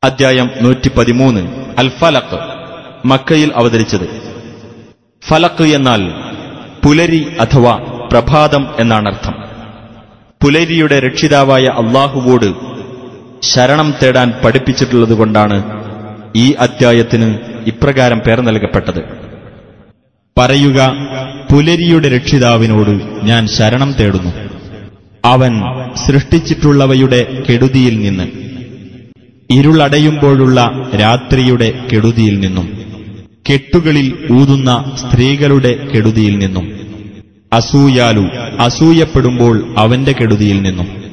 അധ്യായം നൂറ്റി പതിമൂന്ന് അൽ ഫലഖ് മക്കയിൽ അവതരിച്ചത് ഫലഖ് എന്നാൽ പുലരി അഥവാ പ്രഭാതം എന്നാണർത്ഥം പുലരിയുടെ രക്ഷിതാവായ അള്ളാഹുവോട് ശരണം തേടാൻ പഠിപ്പിച്ചിട്ടുള്ളതുകൊണ്ടാണ് ഈ അദ്ധ്യായത്തിന് ഇപ്രകാരം പേർ നൽകപ്പെട്ടത് പറയുക പുലരിയുടെ രക്ഷിതാവിനോട് ഞാൻ ശരണം തേടുന്നു അവൻ സൃഷ്ടിച്ചിട്ടുള്ളവയുടെ കെടുതിയിൽ നിന്ന് ഇരുളടയുമ്പോഴുള്ള രാത്രിയുടെ കെടുതിയിൽ നിന്നും കെട്ടുകളിൽ ഊതുന്ന സ്ത്രീകളുടെ കെടുതിയിൽ നിന്നും അസൂയാലു അസൂയപ്പെടുമ്പോൾ അവന്റെ കെടുതിയിൽ നിന്നും